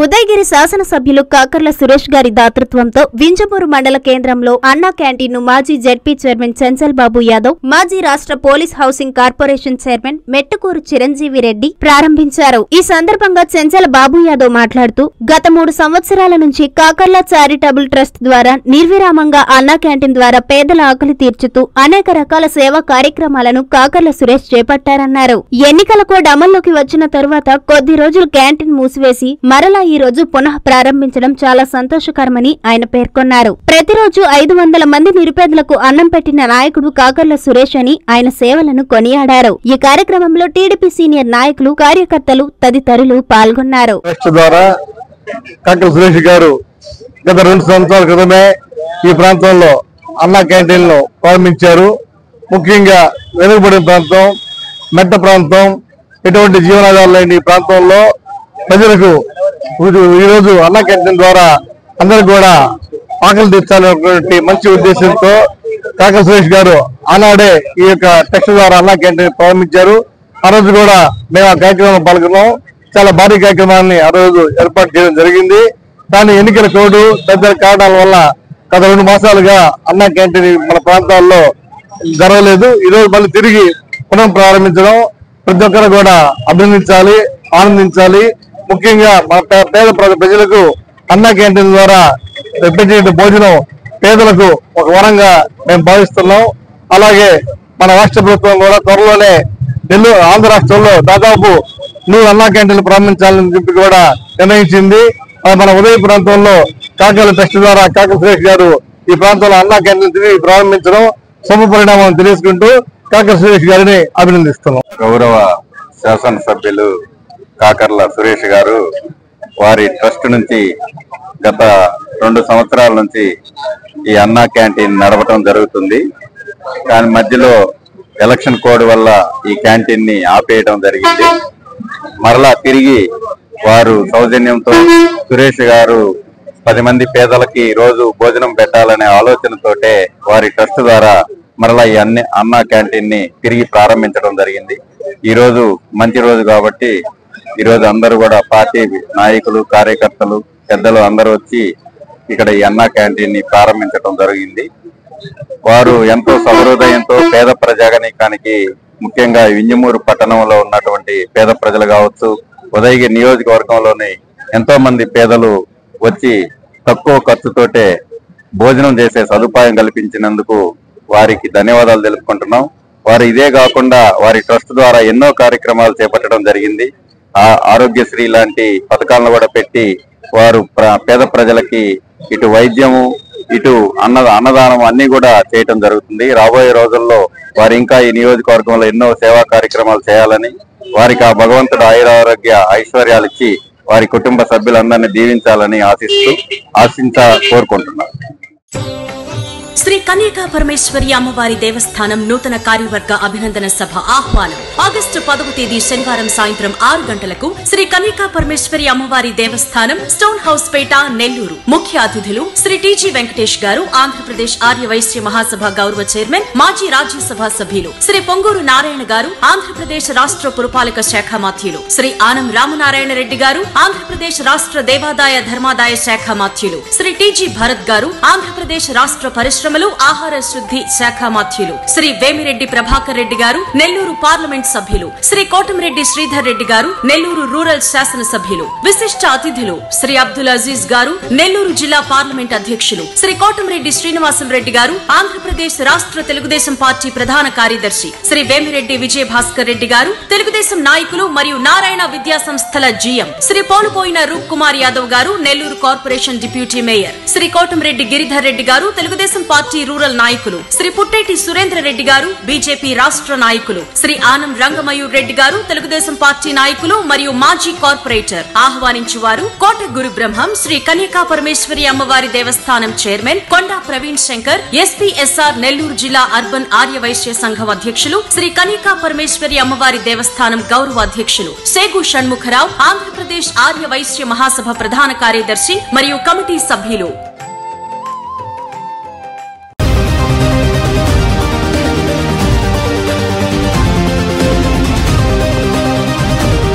ఉదయగిరి శాసనసభ్యులు కాకర్ల సురేష్ గారి దాతృత్వంతో వింజమూరు మండల కేంద్రంలో అన్నా క్యాంటీన్ ను మాజీ జెడ్పీ చైర్మన్ చంచల్ బాబు యాదవ్ మాజీ రాష్ట్ర police housing corporation chairman Mettukuru Chiranjeevi Reddy ప్రారంభించారు ఈ సందర్భంగా చెంచల బాబు యాదవ్ మాట్లాడుతూ గత మూడు సంవత్సరాల నుంచి కాకర్ల చారిటబుల్ ట్రస్ట్ ద్వారా నిర్విరామంగా అన్నా క్యాంటీన్ ద్వారా పేదల ఆకలి తీర్చుతూ అనేక రకాల సేవా కార్యక్రమాలను కాకర్ల సురేష్ చేపట్టారన్నారు ఎన్నికల కోడ్ అమల్లోకి వచ్చిన తరువాత కొద్ది రోజులు క్యాంటీన్ మూసివేసి మరలా ఈ రోజు పునః ప్రారంభించడం చాలా సంతోషకరమని ఆయన పేర్కొన్నారు ప్రతిరోజు ఐదు వందల మంది నిరుపేదలకు అన్నం పెట్టిన నాయకుడు కాకర్ల సురేష్ అని ఆయన సేవలను కొనియాడారు ఈ కార్యక్రమంలో టీడీపీ సీనియర్ నాయకులు కార్యకర్తలు తదితరులు పాల్గొన్నారు ట్రస్ట్ ద్వారా కాకల సురేష్ గారు గత రెండు సంవత్సరాల క్రితమే ఈ ప్రాంతంలో అన్నా క్యాంటీన్లు ప్రారంభించారు ముఖ్యంగా వెనుకబడిన ప్రాంతం మెట్ట ప్రాంతం ఎటువంటి జీవనాధారాలు లేని ఈ ప్రాంతంలో ప్రజలకు ఈ- ఈరోజు అన్నా క్యాంటీన్ ద్వారా అందరూ కూడా ఆకలి తీర్చాలనేటువంటి మంచి ఉద్దేశంతో కాకల సురేష్ గారు ఆనాడే ఈ యొక్క టెక్స్ట్ ద్వారా అన్నా క్యాంటీన్ ప్రారంభించారు ఆ రోజు కూడా మేము ఆ కార్యక్రమంలో పాల్గొన్నాం చాలా భారీ కార్యక్రమాన్ని ఆ రోజు ఏర్పాటు చేయడం జరిగింది కానీ ఎన్నికల కోడ్ తదితర కారణాల వల్ల గత రెండు మాసాలుగా అన్నా క్యాంటీన్ మన ప్రాంతాల్లో జరగలేదు ఈ రోజు మళ్ళీ తిరిగి పునః ప్రారంభించడం ప్రతి ఒక్కరు కూడా అభినందించాలి ఆనందించాలి ముఖ్యంగా మన పే- పేద ప్ర- ప్రజలకు అన్నా క్యాంటీన్ ద్వారా పెట్టే భోజనం పేదలకు ఒక వరంగా మేము భావిస్తున్నాం అలాగే మన రాష్ట్ర ప్రభుత్వం కూడా త్వరలోనే నెల్లూరు ఆంధ్ర రాష్ట్రంలో దాదాపు నూరు అన్నా క్యాంటీన్లు ప్రారంభించాలని చెప్పి కూడా నిర్ణయించింది ఆ మన ఉదయ ప్రాంతంలో కాకల ట్రస్ట్ ద్వారా కాకల సురేష్ గారు ఈ ప్రాంతంలో అన్నా క్యాంటీన్ తిరిగి ప్రారంభించడం శుభ పరిణామం తెలియజేసుకుంటూ కాకల సురేష్ గారిని అభినందిస్తున్నాం గౌరవ శాసనసభ్యులు కాకర్ల సురేష్ గారు వారి ట్రస్ట్ నుంచి గత రెండు సంవత్సరాల నుంచి ఈ అన్నా క్యాంటీన్ నడపటం జరుగుతుంది దాని మధ్యలో ఎలక్షన్ కోడ్ వల్ల ఈ క్యాంటీన్ ని ఆపేయడం జరిగింది మరలా తిరిగి వారు సౌజన్యంతో సురేష్ గారు పది మంది పేదలకి రోజు భోజనం పెట్టాలనే ఆలోచనతోటే వారి ట్రస్ట్ ద్వారా మరలా ఈ అన్ని అన్నా క్యాంటీన్ ని తిరిగి ప్రారంభించడం జరిగింది ఈ రోజు మంచి రోజు కాబట్టి ఈ రోజు అందరూ కూడా పార్టీ నాయకులు కార్యకర్తలు పెద్దలు అందరూ వచ్చి ఇక్కడ ఈ అన్నా క్యాంటీన్ ని ప్రారంభించడం జరిగింది వారు ఎంతో సహృదయంతో పేద ప్రజాగణికానికి ముఖ్యంగా వింజమూరు పట్టణంలో ఉన్నటువంటి పేద ప్రజలు కావచ్చు ఉదయగిరి నియోజకవర్గంలోని ఎంతో మంది పేదలు వచ్చి తక్కువ ఖర్చుతోటే భోజనం చేసే సదుపాయం కల్పించినందుకు వారికి ధన్యవాదాలు తెలుపుకుంటున్నాం వారు ఇదే కాకుండా వారి ట్రస్ట్ ద్వారా ఎన్నో కార్యక్రమాలు చేపట్టడం జరిగింది ఆ ఆరోగ్యశ్రీ లాంటి పథకాలను కూడా పెట్టి వారు ప్ర- పేద ప్రజలకి ఇటు వైద్యము ఇటు అన్న అన్నదానం అన్ని కూడా చేయటం జరుగుతుంది రాబోయే రోజుల్లో వారు ఇంకా ఈ నియోజకవర్గంలో ఎన్నో సేవా కార్యక్రమాలు చేయాలని వారికి ఆ భగవంతుడు ఆయురారోగ్య ఐశ్వర్యాలు ఇచ్చి వారి కుటుంబ సభ్యులందరినీ దీవించాలని ఆశిస్తూ ఆశించ కోరుకుంటున్నాను శ్రీ కన్యకా పరమేశ్వరి అమ్మవారి దేవస్థానం నూతన కార్యవర్గ అభినందన సభ ఆహ్వానం ఆగస్టు పదవ తేదీ శనివారం సాయంత్రం ఆరు గంటలకు శ్రీ కన్యకా పరమేశ్వరి అమ్మవారి దేవస్థానం స్టోన్ హౌస్ పేట నెల్లూరు ముఖ్య అతిథులు శ్రీ టీజీ వెంకటేష్ గారు ఆంధ్రప్రదేశ్ ఆర్య వైశ్య మహాసభ గౌరవ చైర్మన్ మాజీ రాజ్యసభ సభ్యులు శ్రీ పొంగూరు నారాయణ గారు ఆంధ్రప్రదేశ్ రాష్ట్ర పురపాలక శాఖ మాత్యులు శ్రీ ఆనం రామనారాయణ రెడ్డి గారు ఆంధ్రప్రదేశ్ రాష్ట్ర దేవాదాయ ధర్మాదాయ శాఖ మాత్యులు శ్రీ టీజీ భరత్ గారు ఆంధ్రప్రదేశ్ రాష్ట్ర పరిశ్రమలు ఆహార శుద్ధి శాఖ మాత్యులు శ్రీ వేమిరెడ్డి ప్రభాకర్ రెడ్డి గారు నెల్లూరు పార్లమెంట్ సభ్యులు శ్రీ కోటమిరెడ్డి శ్రీధర్ రెడ్డి గారు నెల్లూరు రూరల్ శాసన సభ్యులు విశిష్ట అతిథులు శ్రీ అబ్దుల్ అజీజ్ గారు నెల్లూరు జిల్లా పార్లమెంట్ అధ్యక్షులు శ్రీ కోటమిరెడ్డి శ్రీనివాసులు రెడ్డి గారు ఆంధ్రప్రదేశ్ రాష్ట్ర తెలుగుదేశం పార్టీ ప్రధాన కార్యదర్శి శ్రీ వేమిరెడ్డి విజయ భాస్కర్ రెడ్డి గారు తెలుగుదేశం నాయకులు మరియు నారాయణ విద్యా సంస్థల జీఎం శ్రీ పోలుపోయిన రూప్ కుమార్ యాదవ్ గారు Nellore corporation deputy mayor Shri Kotamreddy Giridhar Reddy గారు తెలుగుదేశం పార్టీ రూరల్ నాయకులు శ్రీ పుట్టేటి సురేంద్ర రెడ్డి గారు బీజేపీ రాష్ట్ర నాయకులు శ్రీ ఆనం రంగమయూర్ రెడ్డి గారు తెలుగుదేశం పార్టీ నాయకులు మరియు మాజీ కార్పొరేటర్ ఆహ్వానించువారు కోట గురు బ్రహ్మం శ్రీ కన్యకా పరమేశ్వరి అమ్మవారి దేవస్థానం చైర్మన్ కొండా ప్రవీణ్ శంకర్ ఎస్పీఎస్ఆర్ నెల్లూరు జిల్లా అర్బన్ ఆర్య వైశ్య సంఘం అధ్యక్షులు శ్రీ కన్యకా పరమేశ్వరి అమ్మవారి దేవస్థానం గౌరవ అధ్యక్షులు సేగు షణ్ముఖరావు ఆంధ్రప్రదేశ్ ఆర్య వైశ్య మహాసభ ప్రధాన కార్యదర్శి మరియు కమిటీ సభ్యులు